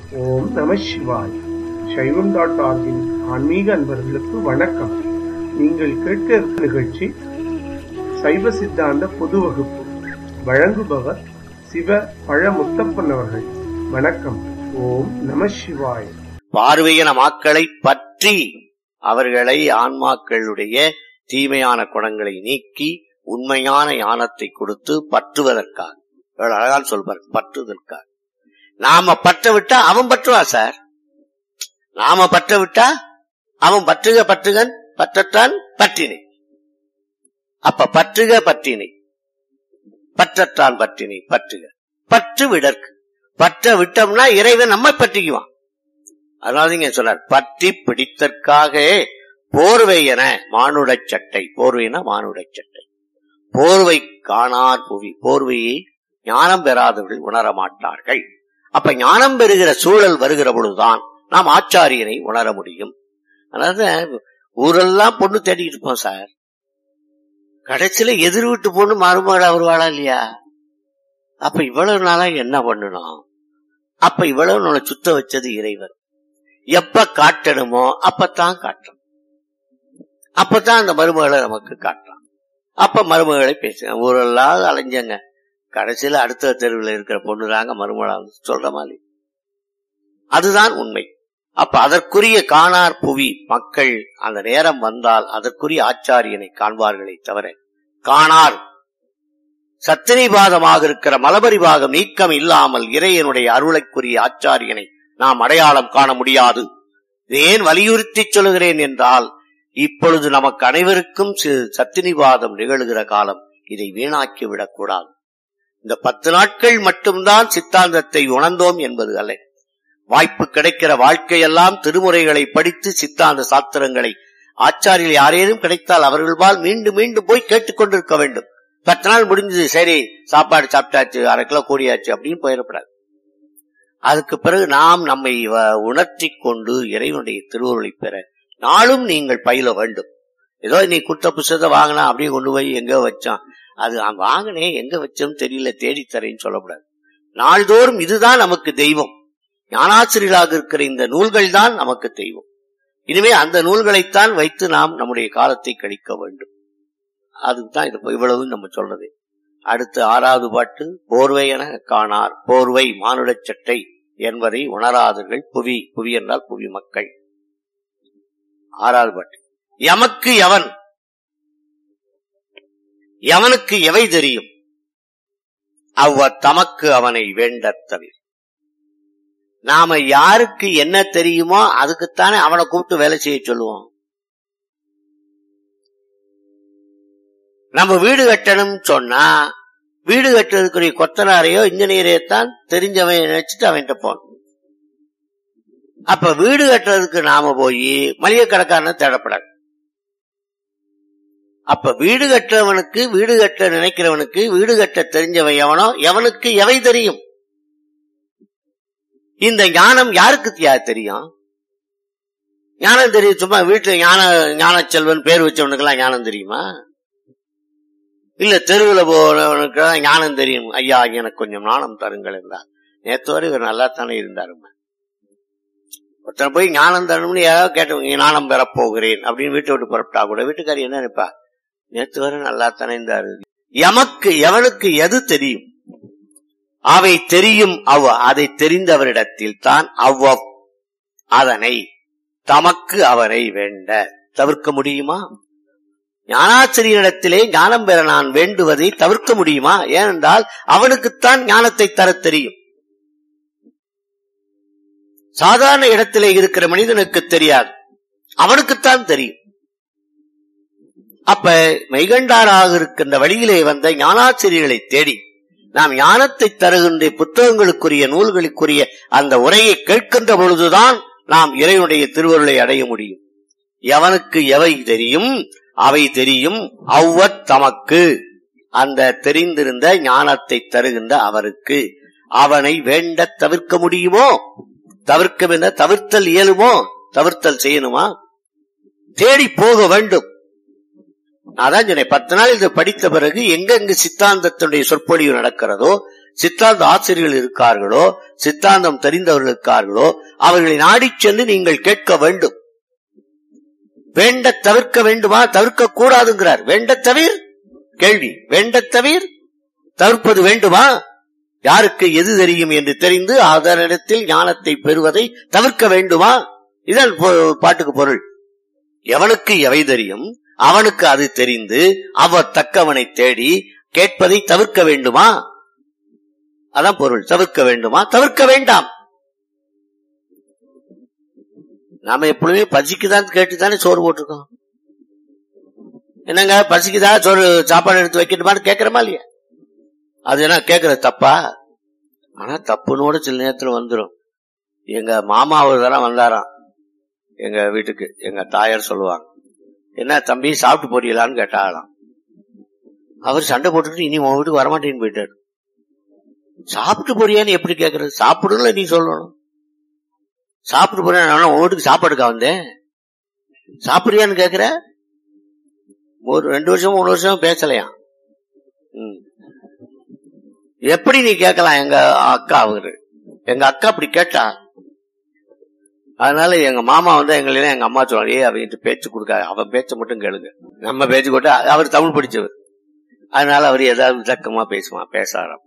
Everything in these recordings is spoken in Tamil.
ஓம் நம சிவாய் சைவம் டாட் ஆர்கின் ஆன்மீக அன்பர்களுக்கு வணக்கம் நீங்கள் கேட்க இருக்கும் நிகழ்ச்சி சைவ சித்தாந்த பொது வகுப்பு வழங்குபவர் சிவ பழ முத்தப்பன் அவர்கள் வணக்கம் ஓம் நம சிவாய் பார்வையன மாக்களை பற்றி அவர்களை ஆன்மாக்களுடைய தீமையான குணங்களை நீக்கி உண்மையான ஞானத்தை கொடுத்து பற்றுவதற்காக எவ்வளவு அழகான சொல்வார் பற்றுவதற்காக நாம பற்ற விட்டா அவன் பற்றுவான் சார் நாம பற்ற விட்டா அவன் பற்றுக பற்றுகன் பற்றத்தான் பற்றினை அப்ப பற்றுக பற்றினை பற்றத்தான் பற்றினை பற்றுக பற்று விடற்கு பற்ற விட்டோம்னா இறைவன் நம்மை பற்றிக்குவான் அதனால இங்க சொன்னார் பற்றி பிடித்தற்காக போர்வை என மானுடச் சட்டை போர்வைனா மானுடச் சட்டை போர்வை காணார் புவி போர்வையை ஞானம் பெறாதவர்கள் உணர மாட்டார்கள் அப்ப ஞானம் பெறுகிற சூழல் வருகிற பொழுதுதான் நாம் ஆச்சாரியனை உணர முடியும் அதாவது ஊரெல்லாம் பொண்ணு தேடிட்டு இருப்போம் சார் கடைசியில எதிர் வீட்டு பொண்ணு மருமகள் வருவாளா இல்லையா அப்ப இவ்வளவு நாளா என்ன பண்ணணும் அப்ப இவ்வளவு நாளை சுத்த வச்சது இறைவன் எப்ப காட்டணுமோ அப்பத்தான் காட்டணும் அப்பதான் அந்த மருமகளை நமக்கு காட்டலாம் அப்ப மருமகளை பேசுங்க ஊரெல்லாம் அலைஞ்சங்க கடைசியில அடுத்த தெருவில் இருக்கிற பொண்ணு தாங்க மருமகளா சொல்ற மாதிரி அதுதான் உண்மை அப்ப அதற்குரிய காணார் புவி மக்கள் அந்த நேரம் வந்தால் அதற்குரிய ஆச்சாரியனை காண்பார்களே தவிர காணார் சத்தினிபாதமாக இருக்கிற மலபரிபாகம் நீக்கம் இல்லாமல் இறையனுடைய அருளைக்குரிய ஆச்சாரியனை நாம் அடையாளம் காண முடியாது ஏன் வலியுறுத்தி சொல்லுகிறேன் என்றால் இப்பொழுது நமக்கு அனைவருக்கும் சத்தினிவாதம் நிகழ்கிற காலம் இதை வீணாக்கி விடக்கூடாது இந்த பத்து நாட்கள் மட்டும்தான் சித்தாந்தத்தை உணர்ந்தோம் என்பது அல்ல வாய்ப்பு கிடைக்கிற வாழ்க்கையெல்லாம் திருமுறைகளை படித்து சித்தாந்த சாத்திரங்களை ஆச்சாரியில் யாரேனும் கிடைத்தால் அவர்கள்பால் மீண்டும் மீண்டும் போய் கேட்டுக்கொண்டிருக்க வேண்டும் பத்து நாள் முடிஞ்சது சரி சாப்பாடு சாப்பிட்டாச்சு அரை கிலோ கூடியாச்சு அப்படின்னு போயிடப்படாது அதுக்கு பிறகு நாம் நம்மை உணர்த்தி கொண்டு இறைவனுடைய திருவுருளை பெற நாளும் நீங்கள் பயில வேண்டும் ஏதோ நீ குத்த புத்தகத்தை வாங்கினா அப்படியே கொண்டு போய் எங்க வச்சான் அது வாங்கினேன் எங்க வச்சோம் தெரியல தேடித்தரேன்னு சொல்லக்கூடாது நாள்தோறும் இதுதான் நமக்கு தெய்வம் ஞானாசிரியர்களாக இருக்கிற இந்த நூல்கள் தான் நமக்கு தெய்வம் இனிமே அந்த நூல்களைத்தான் வைத்து நாம் நம்முடைய காலத்தை கழிக்க வேண்டும் அதுதான் இது இவ்வளவு நம்ம சொல்றது அடுத்து ஆறாவது பாட்டு போர்வை என காணார் போர்வை மானுடச் சட்டை என்பதை உணராதர்கள் புவி புவி என்றால் புவி மக்கள் ஆறாவது பாட்டு எமக்கு எவன் எவனுக்கு எவை தெரியும் அவ்வ தமக்கு அவனை வேண்டத் தவிர நாம யாருக்கு என்ன தெரியுமோ அதுக்குத்தானே அவனை கூப்பிட்டு வேலை செய்ய சொல்லுவோம் நம்ம வீடு கட்டணும் சொன்னா வீடு கட்டுறதுக்குரிய கொத்தனாரையோ இன்ஜினியரையோ தான் தெரிஞ்சவன் நினைச்சிட்டு அவன்கிட்ட போகணும் அப்ப வீடு கட்டுறதுக்கு நாம போய் மளிகை கடைக்காரனை தேடப்படாது அப்ப வீடு கட்டுறவனுக்கு வீடு கட்ட நினைக்கிறவனுக்கு வீடு கட்ட தெரிஞ்சவன் எவனோ எவனுக்கு எவை தெரியும் இந்த ஞானம் யாருக்கு தெரியும் ஞானம் தெரியும் சும்மா வீட்டுல ஞான ஞான செல்வன் பேர் வச்சவனுக்கெல்லாம் ஞானம் தெரியுமா இல்ல தெருவில் போனவனுக்கு ஞானம் தெரியும் ஐயா எனக்கு கொஞ்சம் ஞானம் தருங்கள் என்றார் நேற்று வரை இவர் நல்லா தானே இருந்தாருமா ஒருத்தனை போய் ஞானம் தரணும்னு ஏதாவது கேட்டவங்க ஞானம் பெறப்போகிறேன் அப்படின்னு வீட்டை விட்டு புறப்பட்டா கூட வீட்டுக்காரி என்ன நினைப்பா நேற்று வரை நல்லா தானே இருந்தாரு எமக்கு எவனுக்கு எது தெரியும் அவை தெரியும் அவ் அதை தெரிந்தவரிடத்தில் தான் அவ்வ அதனை தமக்கு அவரை வேண்ட தவிர்க்க முடியுமா ஞானாசிரியரிடத்திலே ஞானம் பெற நான் வேண்டுவதை தவிர்க்க முடியுமா ஏனென்றால் அவனுக்குத்தான் ஞானத்தை தர தெரியும் சாதாரண இடத்திலே இருக்கிற மனிதனுக்கு தெரியாது அவனுக்குத்தான் தெரியும் அப்ப மெய்கண்டாராக இருக்கின்ற வழியிலே வந்த ஞானாசிரியர்களை தேடி நாம் ஞானத்தை தருகின்ற புத்தகங்களுக்குரிய நூல்களுக்குரிய அந்த உரையை கேட்கின்ற பொழுதுதான் நாம் இறைவனுடைய திருவருளை அடைய முடியும் எவனுக்கு எவை தெரியும் அவை தெரியும் அவ்வத் தமக்கு அந்த தெரிந்திருந்த ஞானத்தை தருகின்ற அவருக்கு அவனை வேண்ட தவிர்க்க முடியுமோ தவிர்க்க தவிர்த்தல் இயலுமோ தவிர்த்தல் செய்யணுமா தேடி போக வேண்டும் அதான் சொன்னேன் பத்து நாள் இது படித்த பிறகு எங்கெங்கு சித்தாந்தத்தினுடைய சொற்பொழிவு நடக்கிறதோ சித்தாந்த ஆசிரியர்கள் இருக்கார்களோ சித்தாந்தம் தெரிந்தவர்கள் இருக்கார்களோ அவர்களை நாடிச் சென்று நீங்கள் கேட்க வேண்டும் வேண்ட தவிர்க்க வேண்டுமா தவிர்க்க கூடாதுங்கிறார் வேண்ட தவிர கேள்வி வேண்ட தவிர தவிர்ப்பது வேண்டுமா யாருக்கு எது தெரியும் என்று தெரிந்து அதனிடத்தில் ஞானத்தை பெறுவதை தவிர்க்க வேண்டுமா இதான் பொ- பாட்டுக்கு பொருள் எவனுக்கு எவை தெரியும் அவனுக்கு அது தெரிந்து அவர் தக்கவனை தேடி கேட்பதை தவிர்க்க வேண்டுமா அதான் பொருள் தவிர்க்க வேண்டுமா தவிர்க்க வேண்டாம் நாம எப்பொழுதுமே பசிக்குதான் கேட்டுதானே சோறு போட்டிருக்கோம் என்னங்க பசிக்குதா சோறு சாப்பாடு எடுத்து வைக்கணுமான்னு கேட்கிறோமா இல்லையா அது என்ன கேட்கறது தப்பா ஆனா தப்புனோட சில நேரத்துல வந்துரும் எங்க மாமா ஒரு தரம் வந்தாராம் எங்க வீட்டுக்கு எங்க தாயார் சொல்லுவாங்க என்ன தம்பி சாப்பிட்டு போறீங்களான்னு கேட்டாலாம் அவர் சண்டை போட்டுட்டு இனி உன் வீட்டுக்கு வரமாட்டேன்னு போயிட்டாரு சாப்பிட்டு போறியான்னு எப்படி கேக்குறது சாப்பிடுல நீ சொல்லணும் சாப்பிட்டு போறேன் நான் உன் வீட்டுக்கு சாப்பாடுக்கா வந்தேன் சாப்பிடுறியான்னு கேக்குற ஒரு ரெண்டு வருஷம் மூணு வருஷம் பேசலையா ம். எப்படி நீ கேட்கலாம் எங்க அக்கா அவரு எங்க அக்கா அப்படி கேட்டா அதனால எங்க மாமா வந்து எங்களை எங்க அம்மா சொல்லுவாங்க ஏய் அவங்கிட்ட பேச்சு கொடுக்காது அவன் பேச்ச மட்டும் கேளுங்க நம்ம பேச்சு கூட அவர் தமிழ் படிச்சவர் அதனால அவர் ஏதாவது விளக்கமா பேசுவான் பேசாராம்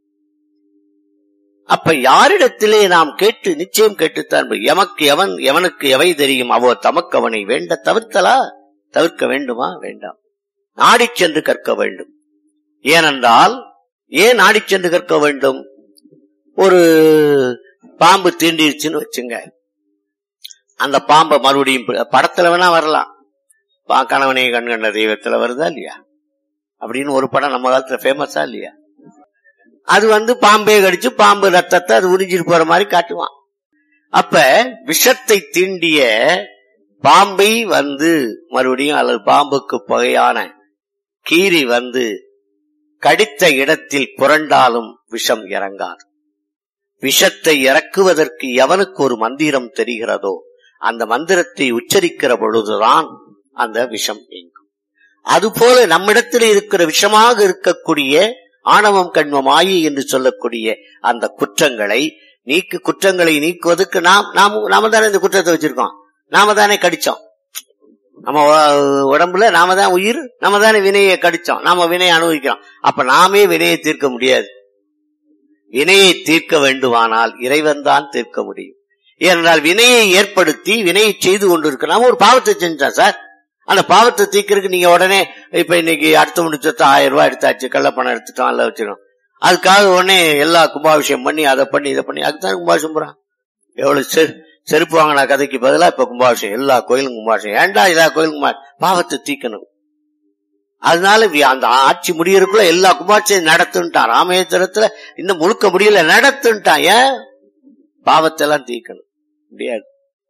அப்ப யாரிடத்திலே நாம் கேட்டு நிச்சயம் கேட்டுத்தான் ப- எமக்கு எவன் எவனுக்கு எவை தெரியும் அவோ தமக்கு அவனை வேண்ட தவிர்த்தலா தவிர்க்க வேண்டுமா வேண்டாம் நாடிச் சென்று கற்க வேண்டும் ஏனென்றால் ஏன் நாடிச் சென்று கற்க வேண்டும் ஒரு பாம்பு தீண்டிருச்சுன்னு வச்சுங்க அந்த பாம்பை மறுபடியும் ப- படத்துல வேணா வரலாம் பா- கணவனை கண் கண்ட தெய்வத்துல வருதா இல்லையா அப்படின்னு ஒரு படம் நம்ம காலத்துல ஃபேமஸா இல்லையா அது வந்து பாம்பே கடிச்சு பாம்பு ரத்தத்தை அது உறிஞ்சிட்டு போற மாதிரி காட்டுவான் அப்ப விஷத்தை தீண்டிய பாம்பை வந்து மறுபடியும் அல்லது பாம்புக்கு பகையான கீரி வந்து கடித்த இடத்தில் புரண்டாலும் விஷம் இறங்காது விஷத்தை இறக்குவதற்கு எவனுக்கு ஒரு மந்திரம் தெரிகிறதோ அந்த மந்திரத்தை உச்சரிக்கிற பொழுதுதான் அந்த விஷம் நீங்கும் அதுபோல நம்மிடத்தில் இருக்கிற விஷமாக இருக்கக்கூடிய ஆணவம் கண்மம் மாயை என்று சொல்லக்கூடிய அந்த குற்றங்களை நீக்கு குற்றங்களை நீக்குவதற்கு நாம் நாம நாம தானே இந்த குற்றத்தை வச்சிருக்கோம் நாம தானே கடிச்சோம் நம்ம உ- உடம்புல நாம தான் உயிர் நம்ம தானே வினையை கடிச்சோம் நாம வினையை அனுபவிக்கிறோம் அப்ப நாமே வினையை தீர்க்க முடியாது வினையை தீர்க்க வேண்டுமானால் இறைவன் தான் தீர்க்க முடியும் ஏனென்றால் வினையை ஏற்படுத்தி வினையை செய்து கொண்டிருக்க நாம ஒரு பாவத்தை செஞ்சோம் சார் அந்த பாவத்தை தீர்க்கறதுக்கு நீங்க உடனே இப்ப இன்னைக்கு அடுத்த முடிச்சத்த ஆயிரம் ரூபாய் எடுத்தாச்சு கள்ளப்பணம் எடுத்துட்டோம் எல்லாம் வச்சிடும் அதுக்காக உடனே எல்லா கும்பாபிஷேகம் பண்ணி அதை பண்ணி இதை பண்ணி அதுதான் கும்பாபிஷேகம் போறான் எவ்வளவு செரு செருப்பு வாங்கின கதைக்கு பதிலா இப்ப கும்பாபிஷேகம் எல்லா கோயிலும் கும்பாபிஷேகம் ஏன்டா எல்லா கோயிலும் கும்பா பாவத்தை தீக்கணும் அதனால வி- அந்த ஆட்சி முடியறதுக்குள்ள எல்லா கும்பாபிஷேகம் நடத்துட்டான் ராமேஸ்வரத்துல இன்னும் முழுக்க முடியல நடத்துட்டான் ஏன் பாவத்தை எல்லாம் தீக்கணும் முடியாது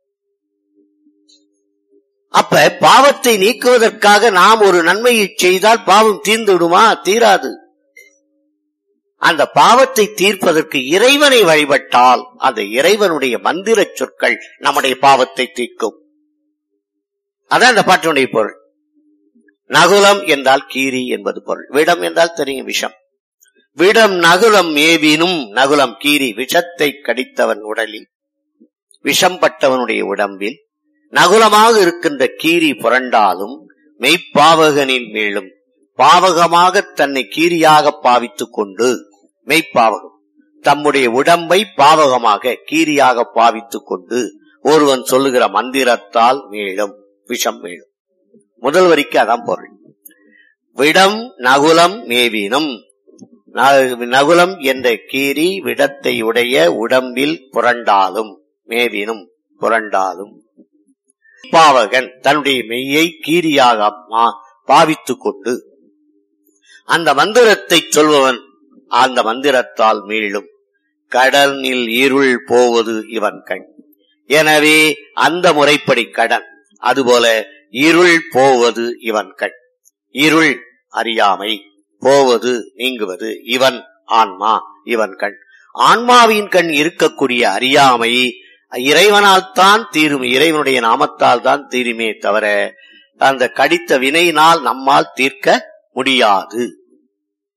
அப்ப பாவத்தை நீக்குவதற்காக நாம் ஒரு நன்மையை செய்தால் பாவம் தீர்ந்து விடுமா தீராது அந்த பாவத்தை தீர்ப்பதற்கு இறைவனை வழிபட்டால் அந்த இறைவனுடைய மந்திர சொற்கள் நம்முடைய பாவத்தை தீர்க்கும் அதான் அந்த பாட்டினுடைய பொருள் நகுலம் என்றால் கீரி என்பது பொருள் விடம் என்றால் தெரியும் விஷம் விடம் நகுலம் மேவினும் நகுலம் கீரி விஷத்தை கடித்தவன் உடலில் விஷம் பட்டவனுடைய உடம்பில் நகுலமாக இருக்கின்ற கீரி புரண்டாலும் மெய்ப்பாவகனின் மேலும் பாவகமாக தன்னை கீரியாக பாவித்துக் கொண்டு மெய்ப்பாவகம் தம்முடைய உடம்பை பாவகமாக கீரியாக பாவித்துக் கொண்டு ஒருவன் சொல்லுகிற மந்திரத்தால் மேலும் விஷம் மேலும் முதல் வரிக்கு அதான் பொருள் விடம் நகுலம் மேவினும் ந- நகுலம் என்ற கீரி விடத்தை உடைய உடம்பில் புரண்டாலும் மேவினும் புரண்டாலும் பாவகன் தன்னுடைய மெய்யை கீரியாக மா- பாவித்துக் கொண்டு அந்த மந்திரத்தை சொல்பவன் அந்த மந்திரத்தால் மீளும் கடனில் இருள் போவது இவன் கண் எனவே அந்த முறைப்படி கடன் அதுபோல இருள் போவது இவன் கண் இருள் அறியாமை போவது நீங்குவது இவன் ஆன்மா இவன் கண் ஆன்மாவின் கண் இருக்கக்கூடிய அறியாமை இறைவனால் தான் தீரும் இறைவனுடைய நாமத்தால் தான் தீருமே தவிர அந்த கடித்த வினையினால் நம்மால் தீர்க்க முடியாது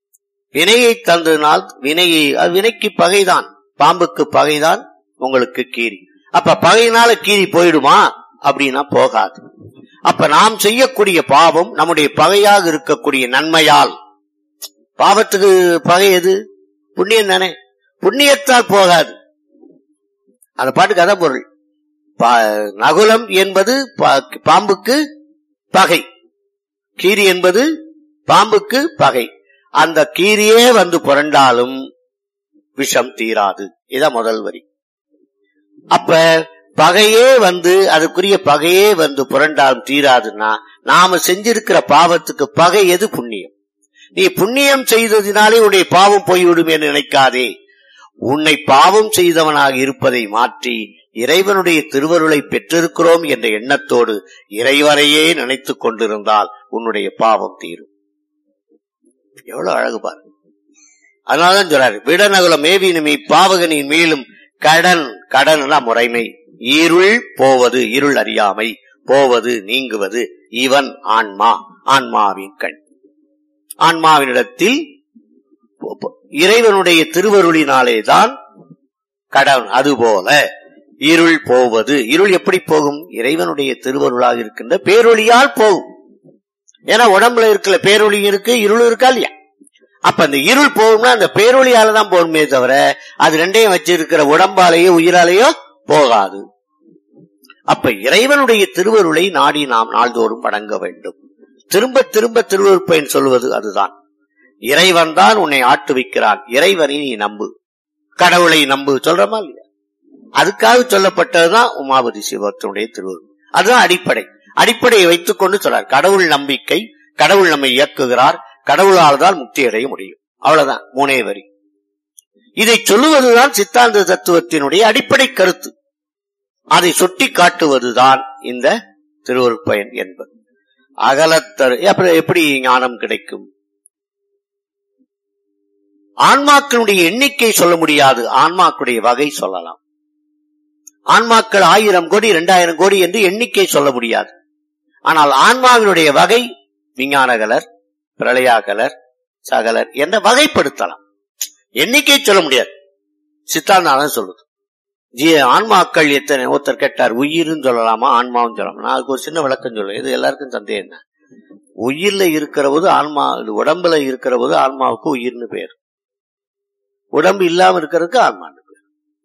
வினையை தந்ததினால் வினையை அது வினைக்கு பகைதான் பாம்புக்கு பகைதான் உங்களுக்கு கீரி அப்ப பகையினால கீரி போயிடுமா அப்படின்னா போகாது அப்ப நாம் செய்யக்கூடிய பாவம் நம்முடைய பகையாக இருக்கக்கூடிய நன்மையால் பாவத்துக்கு பகை எது புண்ணியம் தானே புண்ணியத்தால் போகாது அந்த பாட்டுக்கு அதான் பொருள் பா- நகுலம் என்பது பா- பாம்புக்கு பகை கீரி என்பது பாம்புக்கு பகை அந்த கீரியே வந்து புரண்டாலும் விஷம் தீராது இதான் முதல் வரி அப்ப பகையே வந்து அதுக்குரிய பகையே வந்து புரண்டாலும் தீராதுன்னா நாம செஞ்சிருக்கிற பாவத்துக்கு பகை எது புண்ணியம் நீ புண்ணியம் செய்ததினாலே உன்னுடைய பாவம் போய்விடும் என்று நினைக்காதே உன்னை பாவம் செய்தவனாக இருப்பதை மாற்றி இறைவனுடைய திருவருளை பெற்றிருக்கிறோம் என்ற எண்ணத்தோடு இறைவரையே நினைத்துக் கொண்டிருந்தால் உன்னுடைய பாவம் தீரும் எவ்வளவு அழகு பாரு அதனாலதான் சொல்றாரு விடநகுல மேவினுமி பாவகனின் மேலும் கடன் கடன் முறைமை இருள் போவது இருள் அறியாமை போவது நீங்குவது இவன் ஆன்மா ஆன்மாவின் கண் ஆன்மாவினிடத்தில் போ- போ- இறைவனுடைய திருவருளினாலேதான் கடன் அதுபோல இருள் போவது இருள் எப்படி போகும் இறைவனுடைய திருவருளாக இருக்கின்ற பேரொளியால் போகும் ஏன்னா உடம்புல இருக்கிற பேரொளி இருக்கு இருள் இருக்கா இல்லையா அப்ப அந்த இருள் போகும்னா அந்த பேரொளியால தான் போகுமே தவிர அது ரெண்டையும் வச்சிருக்கிற உடம்பாலேயோ உயிராலேயோ போகாது அப்ப இறைவனுடைய திருவருளை நாடி நாம் நாள்தோறும் வணங்க வேண்டும் திரும்ப திரும்ப திருவருப்பயன் சொல்வது அதுதான் இறைவன் தான் உன்னை ஆட்டுவிக்கிறான் இறைவனை நீ நம்பு கடவுளை நம்பு சொல்றமா இல்லையா அதுக்காக சொல்லப்பட்டதுதான் உமாபதி சிவத்தினுடைய திருவருள் அதுதான் அடிப்படை அடிப்படையை வைத்துக் கொண்டு சொல்றார் கடவுள் நம்பிக்கை கடவுள் நம்மை இயக்குகிறார் கடவுளால் தான் முக்தி அடைய முடியும் அவ்வளவுதான் மூணே வரி இதை சொல்லுவதுதான் சித்தாந்த தத்துவத்தினுடைய அடிப்படை கருத்து அதை சுட்டி காட்டுவதுதான் இந்த திருவருட்பயன் என்பது அகலத்தரு அப்புறம் எப்படி ஞானம் கிடைக்கும் ஆன்மாக்களுடைய எண்ணிக்கை சொல்ல முடியாது ஆன்மாக்களுடைய வகை சொல்லலாம் ஆன்மாக்கள் ஆயிரம் கோடி இரண்டாயிரம் கோடி என்று எண்ணிக்கை சொல்ல முடியாது ஆனால் ஆன்மாவினுடைய வகை விஞ்ஞானகலர் பிரளயாகலர் சகலர் என்ற வகைப்படுத்தலாம் எண்ணிக்கை சொல்ல முடியாது சித்தாந்தானம் சொல்லுது ஜீ ஆன்மாக்கள் எத்தனை ஒருத்தர் கேட்டார் உயிர்னு சொல்லலாமா ஆன்மாவும் சொல்லலாமா நான் அதுக்கு ஒரு சின்ன விளக்கம் சொல்லுவேன் இது எல்லாருக்கும் சந்தேகம் தான் உயிர்ல இருக்கிற போது ஆன்மா இது உடம்புல இருக்கிற போது ஆன்மாவுக்கு உயிர்னு பேர் உடம்பு இல்லாம இருக்கிறதுக்கு ஆன்மான்னு பேர்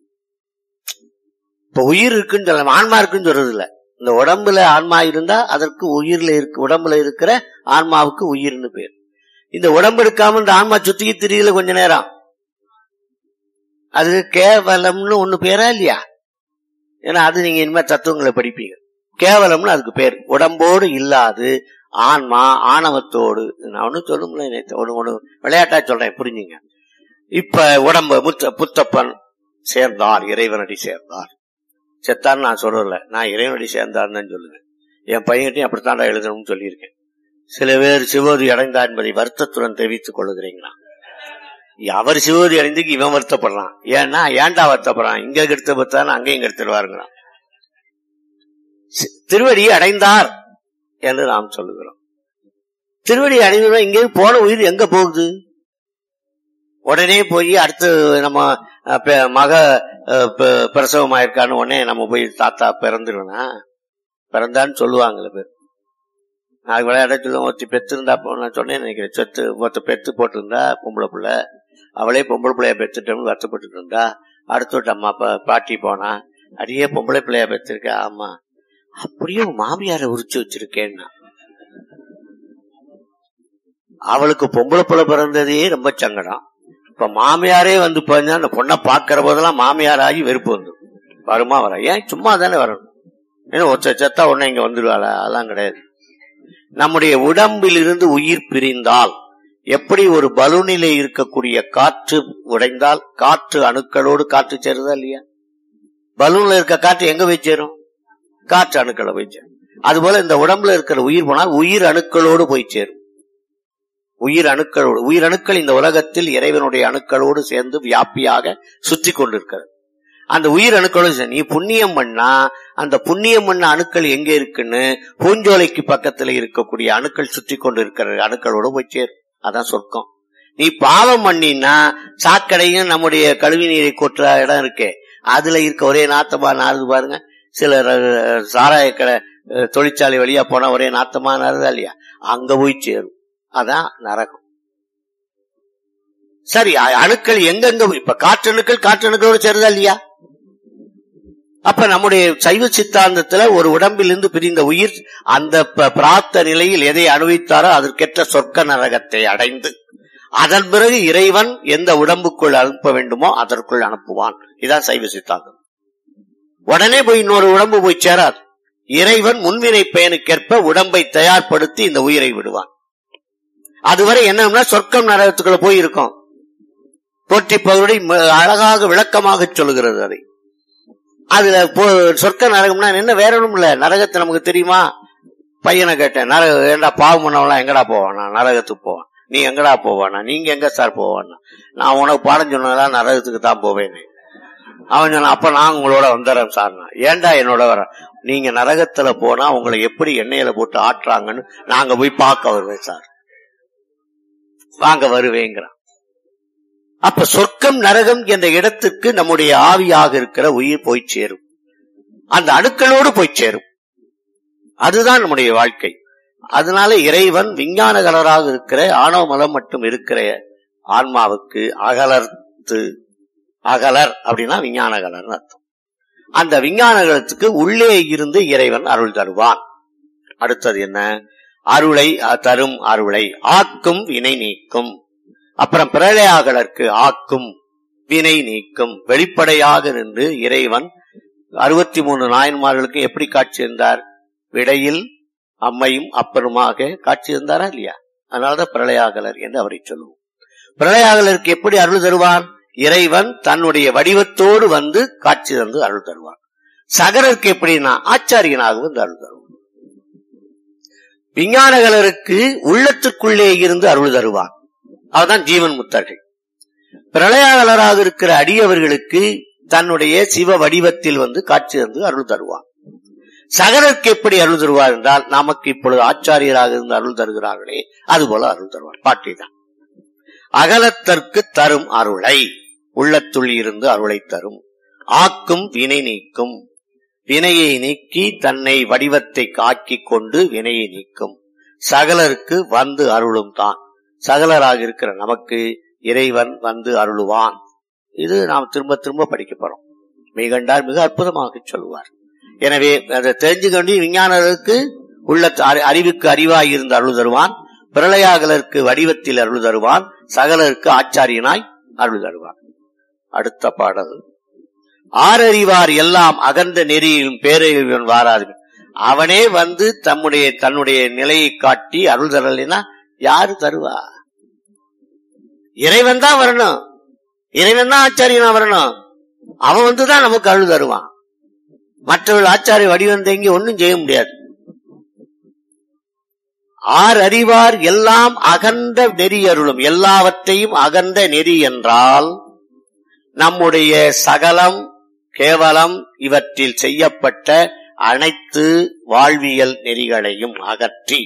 இப்ப உயிர் இருக்குன்னு சொல்லலாம் ஆன்மா இருக்குன்னு சொல்றது இல்ல இந்த உடம்புல ஆன்மா இருந்தா அதற்கு உயிர்ல இருக்கு உடம்புல இருக்கிற ஆன்மாவுக்கு உயிர்னு பேர் இந்த உடம்பு எடுக்காம இந்த ஆன்மா சுத்தி திரியல கொஞ்ச நேரம் அது கேவலம்னு ஒண்ணு பேரா இல்லையா ஏன்னா அது நீங்க இனிமே தத்துவங்களை படிப்பீங்க கேவலம்னு அதுக்கு பேர் உடம்போடு இல்லாது ஆன்மா ஆணவத்தோடு நான் ஒண்ணு சொல்லுங்களேன் நேத்து ஒண்ணு ஒண்ணு விளையாட்டா சொல்றேன் புரிஞ்சுங்க இப்ப உடம்பு முத்த புத்தப்பன் சேர்ந்தார் இறைவனடி சேர்ந்தார் செத்தான்னு நான் சொல்லல நான் இறைவனடி சேர்ந்தார்னு தான் சொல்லுவேன் என் பையன்கிட்டையும் அப்படித்தாண்டா எழுதணும்னு சொல்லியிருக்கேன் சில பேர் சிவோதி அடைந்தார் என்பதை வருத்தத்துடன் தெரிவித்துக் கொள்ளுகிறீங்களா அவர் சிவோதி அடைந்துக்கு இவன் வருத்தப்படுறான் ஏன்னா ஏன்டா வருத்தப்படுறான் இங்க கெடுத்த பத்தான அங்கேயும் கெடுத்துருவாருங்கிறான் சி- திருவடி அடைந்தார் என்று நாம் சொல்லுகிறோம் திருவடி அடைந்தா இங்கே போன உயிர் எங்க போகுது உடனே போய் அடுத்து நம்ம அஹ், பெ- மக அஹ், பெ- பிரசவமாயிருக்கான்னு உடனே நம்ம போய் தாத்தா பிறந்துருவனா பிறந்தான்னு சொல்லுவாங்கல்ல பேர் நான் விளையாட சொல்லுவேன் ஒருத்தி பெத்து இருந்தா நான் சொன்னேன் நினைக்கிறேன் செத்து ஒருத்த பெத்து போட்டிருந்தா பொம்பளை புள்ள அவளே பொம்பளை பிள்ளைய பெத்துட்டோம்னு வருத்தப்பட்டு இருந்தா அடுத்து ஒரு அம்மா அப்பா பாட்டி போனா அடியே பொம்பளை பிள்ளைய பெற்றிருக்க ஆமா அப்படியே உன் மாமியாரை உரிச்சு வச்சிருக்கேன்னா அவளுக்கு பொம்பளை பிள்ளை பிறந்ததே ரொம்ப சங்கடம் இப்ப மாமியாரே வந்து பாருங்க அந்த பொண்ணை பாக்குற போதெல்லாம் மாமியார் ஆகி வெறுப்பு வந்து வருமா வர ஏன் சும்மா தானே வரணும் ஏன்னா ஒருத்தர் செத்தா உடனே இங்க வந்துடுவாளா அதெல்லாம் கிடையாது நம்முடைய உடம்பில் இருந்து உயிர் பிரிந்தால் எப்படி ஒரு பலூனிலே இருக்கக்கூடிய காற்று உடைந்தால் காற்று அணுக்களோடு காற்று சேருதா இல்லையா பலூன்ல இருக்க காற்று எங்க போய் சேரும் காற்று அணுக்களை போய் சேரும் அதுபோல இந்த உடம்புல இருக்கிற உயிர் போனால் உயிர் அணுக்களோடு போய் சேரும் உயிர் அணுக்களோடு உயிர் அணுக்கள் இந்த உலகத்தில் இறைவனுடைய அணுக்களோடு சேர்ந்து வியாபியாக சுற்றி கொண்டிருக்கிறது அந்த உயிர் அணுக்களோடு சேர்ந்து நீ புண்ணியம் பண்ணா அந்த புண்ணியம் பண்ண அணுக்கள் எங்க இருக்குன்னு பூஞ்சோலைக்கு பக்கத்துல இருக்கக்கூடிய அணுக்கள் சுற்றி கொண்டு இருக்கிற அணுக்களோட போய் சேரும் அதான் சொர்க்கம் நீ பாவம் பண்ணினா சாக்கடையும் நம்முடைய கழுவி நீரை கொட்டுற இடம் இருக்கே அதுல இருக்க ஒரே நாத்தமா நாறுது பாருங்க சில ர- சாராய கடை அஹ், தொழிற்சாலை வழியா போனா ஒரே நாத்தமா நாறுதா இல்லையா அங்க போய் சேரும் அதான் நரகம் சரி அ- அணுக்கள் எங்கெங்க இப்ப காற்றணுக்கள் காற்றணுக்களோட சேருதா இல்லையா அப்ப நம்முடைய சைவ சித்தாந்தத்துல ஒரு உடம்பிலிருந்து பிரிந்த உயிர் அந்த ப- பிராப்த நிலையில் எதை அனுபவித்தாரோ அதற்கேற்ற சொர்க்க நரகத்தை அடைந்து அதன் பிறகு இறைவன் எந்த உடம்புக்குள் அனுப்ப வேண்டுமோ அதற்குள் அனுப்புவான் இதான் சைவ சித்தாந்தம் உடனே போய் இன்னொரு உடம்பு போய் சேராது இறைவன் முன்வினை பயனுக்கேற்ப உடம்பை தயார்படுத்தி இந்த உயிரை விடுவான் அதுவரை என்னன்னா சொர்க்கம் நரகத்துக்குள்ள போய் இருக்கும் போற்றி பகுதி அழகாக விளக்கமாக சொல்லுகிறது அதை அதுல போ- சொர்க்க நரகம்னா என்ன வேற ஒண்ணும் இல்ல நரகத்தை நமக்கு தெரியுமா பையனை கேட்டேன் நரக ஏண்டா பாவம் பண்ணவெல்லாம் எங்கடா போவானா நரகத்துக்கு போவான் நீ எங்கடா போவானா நீங்க எங்க சார் போவானா நான் உனக்கு பாடம் சொன்னதெல்லாம் நரகத்துக்கு தான் போவேன் அவன் சொன்னான் அப்ப நான் உங்களோட வந்துடுறேன் சார் ஏன்டா என்னோட வர நீங்க நரகத்துல போனா உங்களை எப்படி எண்ணெயில போட்டு ஆட்டுறாங்கன்னு நாங்க போய் பார்க்க வருவேன் சார் வாங்க வருவேங்கிறான் அப்ப சொர்க்கம் நரகம் என்ற இடத்துக்கு நம்முடைய ஆவியாக இருக்கிற உயிர் போய் சேரும் அந்த அணுக்களோடு போய் சேரும் அதுதான் நம்முடைய வாழ்க்கை அதனால இறைவன் விஞ்ஞான கலராக இருக்கிற ஆணவ மலம் மட்டும் இருக்கிற ஆன்மாவுக்கு அகலர்த்து அகலர் அப்படின்னா விஞ்ஞான கலர்னு அர்த்தம் அந்த விஞ்ஞான கலத்துக்கு உள்ளே இருந்து இறைவன் அருள் தருவான் அடுத்தது என்ன அருளை அ- தரும் அருளை ஆக்கும் வினை நீக்கும் அப்புறம் பிரளயாகலருக்கு ஆக்கும் வினை நீக்கும் வெளிப்படையாக நின்று இறைவன் அறுபத்தி மூணு நாயன்மார்களுக்கு எப்படி காட்சி இருந்தார் விடையில் அம்மையும் அப்பருமாக காட்சி இருந்தாரா இல்லையா அதனாலதான் பிரளயாகலர் என்று அவரை சொல்லுவோம் பிரளயாகலருக்கு எப்படி அருள் தருவான் இறைவன் தன்னுடைய வடிவத்தோடு வந்து காட்சி தந்து அருள் தருவான் சகரருக்கு எப்படின்னா ஆச்சாரியனாக வந்து அருள் தருவான் விஞ்ஞானகலருக்கு உள்ளத்துக்குள்ளே இருந்து அருள் தருவான் அவர்தான் ஜீவன் முத்தர்கள் பிரளயாகலராக இருக்கிற அடியவர்களுக்கு தன்னுடைய சிவ வடிவத்தில் வந்து காட்சி தந்து அருள் தருவான் சகரருக்கு எப்படி அருள் தருவார் என்றால் நமக்கு இப்பொழுது ஆச்சாரியராக இருந்து அருள் தருகிறார்களே அதுபோல அருள் தருவார் பாட்டிதான் அகலத்தற்கு தரும் அருளை உள்ளத்துள் இருந்து அருளை தரும் ஆக்கும் வினை நீக்கும் வினையை நீக்கி தன்னை வடிவத்தை ஆக்கிக் கொண்டு வினையை நீக்கும் சகலருக்கு வந்து அருளும் தான் சகலராக இருக்கிற நமக்கு இறைவன் வந்து அருளுவான் இது நாம் திரும்ப திரும்ப படிக்க போறோம் மிகண்டார் மிக அற்புதமாக சொல்லுவார் எனவே அதை தெரிஞ்சுக்கொண்டு விஞ்ஞானருக்கு உள்ள அறி- அறிவுக்கு அறிவாய் இருந்து அருள் தருவான் பிரளயாகலருக்கு வடிவத்தில் அருள் தருவான் சகலருக்கு ஆச்சாரியனாய் அருள் தருவான் அடுத்த பாடல் ஆரறிவார் எல்லாம் அகன்ற நெறியிலும் பேரறிவன் வாராது அவனே வந்து தம்முடைய தன்னுடைய நிலையை காட்டி அருள் தரலைன்னா யாரு தருவா இறைவன் தான் வரணும் இறைவன் தான் ஆச்சாரியனா வரணும் அவன் வந்துதான் நமக்கு அருள் தருவான் மற்றவர்கள் ஆச்சாரிய வடிவம் தேங்கி ஒன்னும் செய்ய முடியாது ஆர் அறிவார் எல்லாம் அகன்ற நெறி அருளும் எல்லாவற்றையும் அகன்ற நெறி என்றால் நம்முடைய சகலம் கேவலம் இவற்றில் செய்யப்பட்ட அனைத்து வாழ்வியல் நெறிகளையும் அகற்றி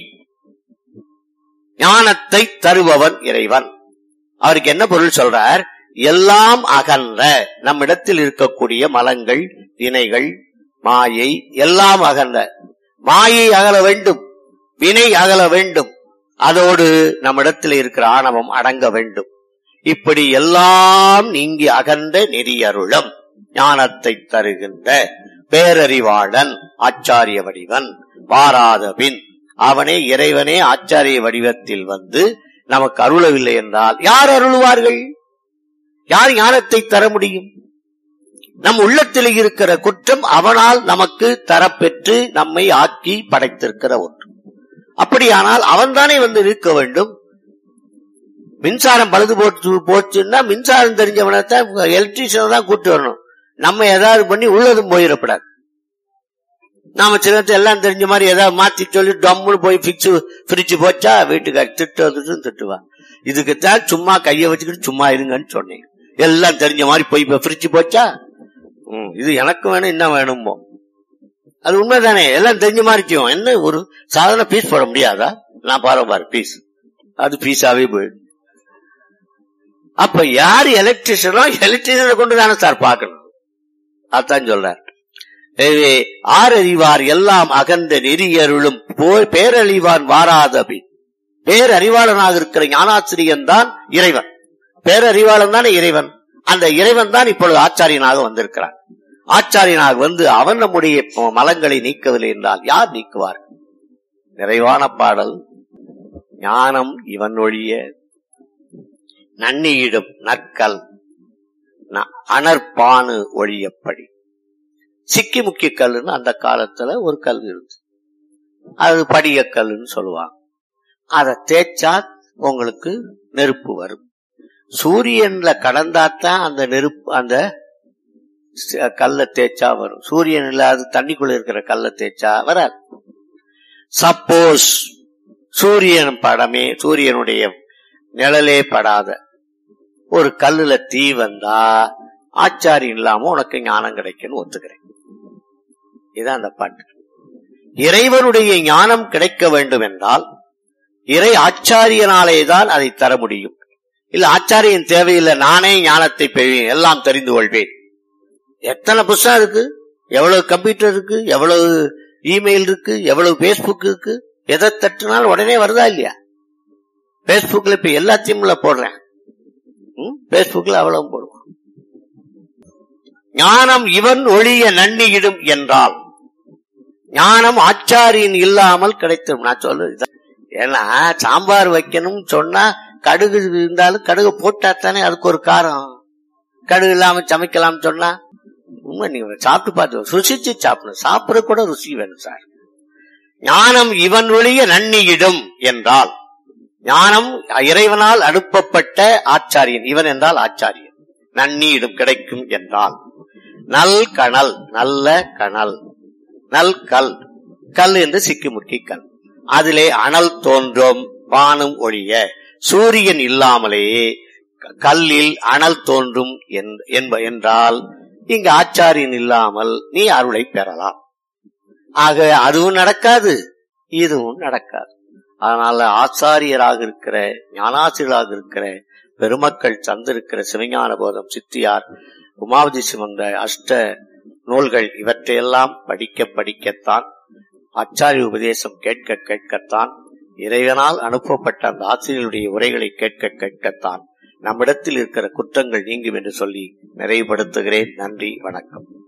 ஞானத்தை தருபவன் இறைவன் அவருக்கு என்ன பொருள் சொல்றார் எல்லாம் அகன்ற நம்மிடத்தில் இருக்கக்கூடிய மலங்கள் வினைகள் மாயை எல்லாம் அகன்ற மாயை அகல வேண்டும் வினை அகல வேண்டும் அதோடு நம்மிடத்தில் இருக்கிற ஆணவம் அடங்க வேண்டும் இப்படி எல்லாம் நீங்கி அகன்ற நெறியருளம் ஞானத்தை தருகின்ற பேரறிவாளன் ஆச்சாரிய வடிவன் வாராத பின் அவனே இறைவனே ஆச்சாரிய வடிவத்தில் வந்து நமக்கு அருளவில்லை என்றால் யார் அருளுவார்கள் யார் ஞானத்தை தர முடியும் நம் உள்ளத்தில் இருக்கிற குற்றம் அவனால் நமக்கு தரப்பெற்று நம்மை ஆக்கி படைத்திருக்கிற ஒன்று அப்படியானால் அவன்தானே வந்து நிற்க வேண்டும் மின்சாரம் பழுது போட்டு போச்சுன்னா மின்சாரம் தெரிஞ்சவனைத்தான் எலக்ட்ரீஷியனை தான் கூட்டு வரணும் நம்ம ஏதாவது பண்ணி உள்ளதும் போயிடக்கூடாது நாம சின்னத்தை எல்லாம் தெரிஞ்ச மாதிரி ஏதாவது மாத்தி சொல்லி டம்முன்னு போய் பிக்ஸ் பிரிச்சு போச்சா வீட்டுக்காரி திட்டு வந்துட்டு திட்டுவா இதுக்குத்தான் சும்மா கைய வச்சுக்கிட்டு சும்மா இருங்கன்னு சொன்னேன் எல்லாம் தெரிஞ்ச மாதிரி போய் இப்ப பிரிச்சு போச்சா ம், இது எனக்கு வேணும் என்ன வேணுமோ அது உண்மைதானே எல்லாம் தெரிஞ்ச மாதிரி செய்யும் என்ன ஒரு சாதாரண பீஸ் போட முடியாதா நான் பாரு பாரு பீஸ் அது பீஸாவே போயிடும் அப்ப யார் எலக்ட்ரிஷியனோ எலக்ட்ரிஷியனை கொண்டு தானே சார் பார்க்கணும் அதான் சொல்றார் எனவே ஆறறிவார் எல்லாம் அகன்ற நெறியருளும் போய் பேரழிவான் வாராதபி பேரறிவாளனாக இருக்கிற ஞானாசிரியன் தான் இறைவன் பேரறிவாளன் தானே இறைவன் அந்த இறைவன் தான் இப்பொழுது ஆச்சாரியனாக வந்திருக்கிறான் ஆச்சாரியனாக வந்து அவன் நம்முடைய மலங்களை நீக்கவில்லை என்றால் யார் நீக்குவார் நிறைவான பாடல் ஞானம் இவன் ஒழிய நன்னியிடும் நற்கல் ந- அனற்பானு ஒழியப்படி சிக்கி முக்கிய கல்லுன்னு அந்த காலத்துல ஒரு கல் இருந்து அது படிய கல்லுன்னு சொல்லுவாங்க அதை தேய்ச்சா உங்களுக்கு நெருப்பு வரும் சூரியன்ல கடந்தாத்தான் அந்த நெருப்பு அந்த ச- கல்லை தேய்ச்சா வரும் சூரியன் இல்லாத தண்ணிக்குள்ள இருக்கிற கல்லை தேய்ச்சா வராது சப்போஸ் சூரியன் படமே சூரியனுடைய நிழலே படாத ஒரு கல்லுல தீ வந்தா ஆச்சாரியம் இல்லாம உனக்கு ஞானம் கிடைக்கும்னு ஒத்துக்கிறேன் இதான் அந்த பாட்டு இறைவனுடைய ஞானம் கிடைக்க வேண்டும் என்றால் இறை ஆச்சாரியனாலே தான் அதை தர முடியும் இல்ல ஆச்சாரியன் தேவையில்லை நானே ஞானத்தை பெறுவேன் எல்லாம் தெரிந்து கொள்வேன் எத்தனை புஸ்தகம் இருக்கு எவ்வளவு கம்ப்யூட்டர் இருக்கு எவ்வளவு இமெயில் இருக்கு எவ்வளவு பேஸ்புக் இருக்கு எதை தட்டினாலும் உடனே வருதா இல்லையா பேஸ்புக்ல இப்ப எல்லாத்தையும் போடுறேன் பேஸ்புக்ல அவ்வளவு போடுவான் ஞானம் இவன் ஒளிய நன்னியிடும் என்றால் ஞானம் ஆச்சாரியன் இல்லாமல் கிடைத்தும் நான் சொல்றது ஏன்னா சாம்பார் வைக்கணும் சொன்னா கடுகு இருந்தாலும் கடுகு போட்டா தானே அதுக்கு ஒரு காரம் கடுகு இல்லாம சமைக்கலாம் சொன்னா உண்மை நீங்க சாப்பிட்டு பார்த்து ருசிச்சு சாப்பிடணும் சாப்பிட கூட ருசி வேணும் சார் ஞானம் இவன் ஒளிய நன்னியிடும் என்றால் ஞானம் இறைவனால் அனுப்பப்பட்ட ஆச்சாரியன் இவன் என்றால் ஆச்சாரியன் நன்னியிடும் கிடைக்கும் என்றால் நல் கணல் நல்ல கணல் நல் கல் கல் என்று சிக்கிமுக்கி கல் அதிலே அனல் தோன்றும் வானும் ஒழிய சூரியன் இல்லாமலேயே க- கல்லில் அனல் தோன்றும் என்- என்ப- என்றால் இங்கு ஆச்சாரியன் இல்லாமல் நீ அருளை பெறலாம் ஆக அதுவும் நடக்காது இதுவும் நடக்காது அதனால ஆச்சாரியராக இருக்கிற ஞானாசிரியராக இருக்கிற பெருமக்கள் சந்திருக்கிற சிவஞான போதம் சித்தியார் உமாவதி சிவந்த அஷ்ட நூல்கள் இவற்றையெல்லாம் படிக்க படிக்கத்தான் ஆச்சாரிய உபதேசம் கேட்க கேட்கத்தான் இறைவனால் அனுப்பப்பட்ட அந்த ஆசிரியருடைய உரைகளை கேட்க கேட்கத்தான் நம்மிடத்தில் இருக்கிற குற்றங்கள் நீங்கும் என்று சொல்லி நிறைவுபடுத்துகிறேன் நன்றி வணக்கம்